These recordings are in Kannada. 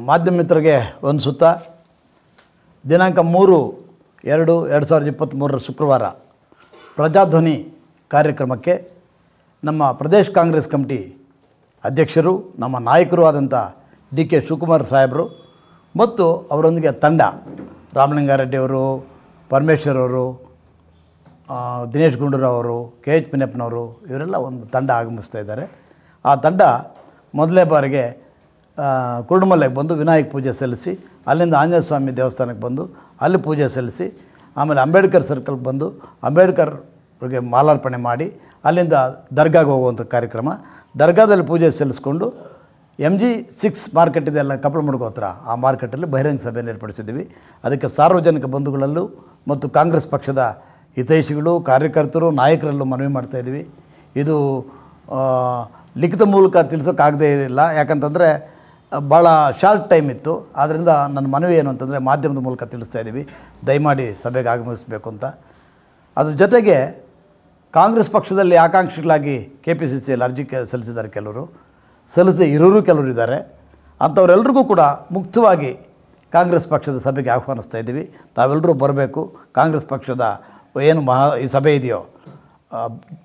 ಮಾಧ್ಯಮ ಮಿತ್ರರಿಗೆ ಒಂದು ಸುತ್ತ ದಿನಾಂಕ ಮೂರು ಎರಡು ಎರಡು ಸಾವಿರದ ಇಪ್ಪತ್ತ್ಮೂರರ ಶುಕ್ರವಾರ ಪ್ರಜಾಧ್ವನಿ ಕಾರ್ಯಕ್ರಮಕ್ಕೆ ನಮ್ಮ ಪ್ರದೇಶ್ ಕಾಂಗ್ರೆಸ್ ಕಮಿಟಿ ಅಧ್ಯಕ್ಷರು ನಮ್ಮ ನಾಯಕರು ಆದಂಥ ಡಿ ಕೆ ಶಿವಕುಮಾರ್ ಸಾಹೇಬರು ಮತ್ತು ಅವರೊಂದಿಗೆ ತಂಡ ರಾಮಲಿಂಗಾರೆಡ್ಡಿಯವರು ಪರಮೇಶ್ವರ್ ಅವರು ಆ, ದಿನೇಶ್ ಗುಂಡೂರಾವ್ ಅವರು ಕೆ ಎಚ್ ಪಿನಪ್ಪನವರು ಇವರೆಲ್ಲ ಒಂದು ತಂಡ ಆಗಮಿಸ್ತಾ ಇದ್ದಾರೆ ಆ ತಂಡ ಮೊದಲೇ ಬಾರಿಗೆ ಆ, ಕುರುಡುಮಲೆಗೆ ಬಂದು ವಿನಾಯಕ ಪೂಜೆ ಸಲ್ಲಿಸಿ ಅಲ್ಲಿಂದ ಆಂಜನೇಯ ಸ್ವಾಮಿ ದೇವಸ್ಥಾನಕ್ಕೆ ಬಂದು ಅಲ್ಲಿ ಪೂಜೆ ಸಲ್ಲಿಸಿ ಆಮೇಲೆ ಅಂಬೇಡ್ಕರ್ ಸರ್ಕಲ್ಗೆ ಬಂದು ಅಂಬೇಡ್ಕರ್ಗೆ ಮಾಲಾರ್ಪಣೆ ಮಾಡಿ ಅಲ್ಲಿಂದ ದರ್ಗಾಗೆ ಹೋಗುವಂಥ ಕಾರ್ಯಕ್ರಮ ದರ್ಗಾದಲ್ಲಿ ಪೂಜೆ ಸಲ್ಲಿಸ್ಕೊಂಡು ಎಮ್ ಜಿ ಸಿಕ್ಸ್ ಮಾರ್ಕೆಟ್ ಇದೆಲ್ಲ ಕಪ್ಪಳಮುಡುಗು ಹತ್ರ ಆ ಮಾರ್ಕೆಟಲ್ಲಿ ಬಹಿರಂಗ ಸಭೆಯನ್ನು ಏರ್ಪಡಿಸಿದ್ದೀವಿ ಅದಕ್ಕೆ ಸಾರ್ವಜನಿಕ ಬಂಧುಗಳಲ್ಲೂ ಮತ್ತು ಕಾಂಗ್ರೆಸ್ ಪಕ್ಷದ ಹಿತೈಷಿಗಳು ಕಾರ್ಯಕರ್ತರು ನಾಯಕರಲ್ಲೂ ಮನವಿ ಮಾಡ್ತಾಯಿದ್ದೀವಿ ಇದು ಆ, ಲಿಖಿತ ಮೂಲಕ ತಿಳಿಸೋಕ್ಕಾಗದೇ ಇಲ್ಲ ಯಾಕಂತಂದರೆ ಭಾಳ ಶಾರ್ಟ್ ಟೈಮ್ ಇತ್ತು ಆದ್ದರಿಂದ ನನ್ನ ಮನವಿ ಏನು ಅಂತಂದರೆ ಮಾಧ್ಯಮದ ಮೂಲಕ ತಿಳಿಸ್ತಾ ಇದ್ದೀವಿ ದಯಮಾಡಿ ಸಭೆಗೆ ಆಗಮಿಸಬೇಕು ಅಂತ ಅದ್ರ ಜೊತೆಗೆ ಕಾಂಗ್ರೆಸ್ ಪಕ್ಷದಲ್ಲಿ ಆಕಾಂಕ್ಷಿಗಳಾಗಿ ಕೆ ಪಿ ಸಿ ಸಿಯಲ್ಲಿ ಅರ್ಜಿ ಕೆ ಸಲ್ಲಿಸಿದ್ದಾರೆ ಕೆಲವರು ಸಲ್ಲಿಸದೆ ಇರೋರು ಕೆಲವರು ಇದ್ದಾರೆ ಅಂಥವರೆಲ್ರಿಗೂ ಕೂಡ ಮುಕ್ತವಾಗಿ ಕಾಂಗ್ರೆಸ್ ಪಕ್ಷದ ಸಭೆಗೆ ಆಹ್ವಾನಿಸ್ತಾ ಇದ್ದೀವಿ ತಾವೆಲ್ಲರೂ ಬರಬೇಕು ಕಾಂಗ್ರೆಸ್ ಪಕ್ಷದ ಏನು ಮಹಾ ಈ ಸಭೆ ಇದೆಯೋ ಆ,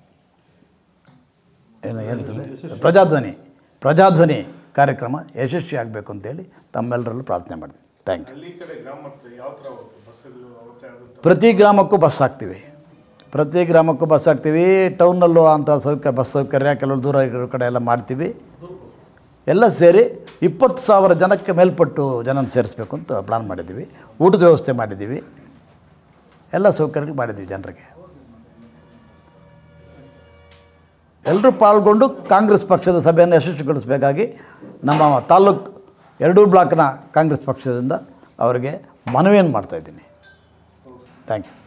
ಏನು ಏನು ಸಭೆ ಪ್ರಜಾಧ್ವನಿ ಪ್ರಜಾಧ್ವನಿ ಕಾರ್ಯಕ್ರಮ ಯಶಸ್ವಿ ಆಗಬೇಕು ಅಂತೇಳಿ ತಮ್ಮೆಲ್ಲರಲ್ಲೂ ಪ್ರಾರ್ಥನೆ ಮಾಡ್ತೀನಿ ಥ್ಯಾಂಕ್ ಯು ಹಳ್ಳಿ ಕಡೆ ಗ್ರಾಮಕ್ಕೆ ಯಾವ ಥರ ಹೋಗುತ್ತೆ ಬಸ್ಸುಗಳು ಅವತ್ತೇ ಆಗುತ್ತೆ ಪ್ರತಿ ಗ್ರಾಮಕ್ಕೂ ಬಸ್ ಹಾಕ್ತೀವಿ ಪ್ರತಿ ಗ್ರಾಮಕ್ಕೂ ಬಸ್ ಹಾಕ್ತೀವಿ ಟೌನಲ್ಲೂ ಅಂಥ ಸೌಕರ್ಯ ಬಸ್ ಸೌಕರ್ಯ ಕೆಲವು ದೂರ ಇರೋ ಕಡೆ ಎಲ್ಲ ಮಾಡ್ತೀವಿ ಎಲ್ಲ ಸೇರಿ ಇಪ್ಪತ್ತು ಸಾವಿರ ಜನಕ್ಕೆ ಮೇಲ್ಪಟ್ಟು ಜನನ ಸೇರಿಸ್ಬೇಕು ಅಂತ ಪ್ಲಾನ್ ಮಾಡಿದ್ದೀವಿ ಊಟದ ವ್ಯವಸ್ಥೆ ಮಾಡಿದ್ದೀವಿ ಎಲ್ಲ ಸೌಕರ್ಯಗಳು ಮಾಡಿದ್ದೀವಿ ಜನರಿಗೆ ಎಲ್ಲರೂ ಪಾಲ್ಗೊಂಡು ಕಾಂಗ್ರೆಸ್ ಪಕ್ಷದ ಸಭೆಯನ್ನು ಯಶಸ್ವಿಗೊಳಿಸಬೇಕಾಗಿ ನಮ್ಮ ತಾಲೂಕು ಎರಡೂ ಬ್ಲಾಕ್ನ ಕಾಂಗ್ರೆಸ್ ಪಕ್ಷದಿಂದ ಅವರಿಗೆ ಮನವಿಯನ್ನು ಮಾಡ್ತಾಯಿದ್ದೀನಿ ಥ್ಯಾಂಕ್ ಯು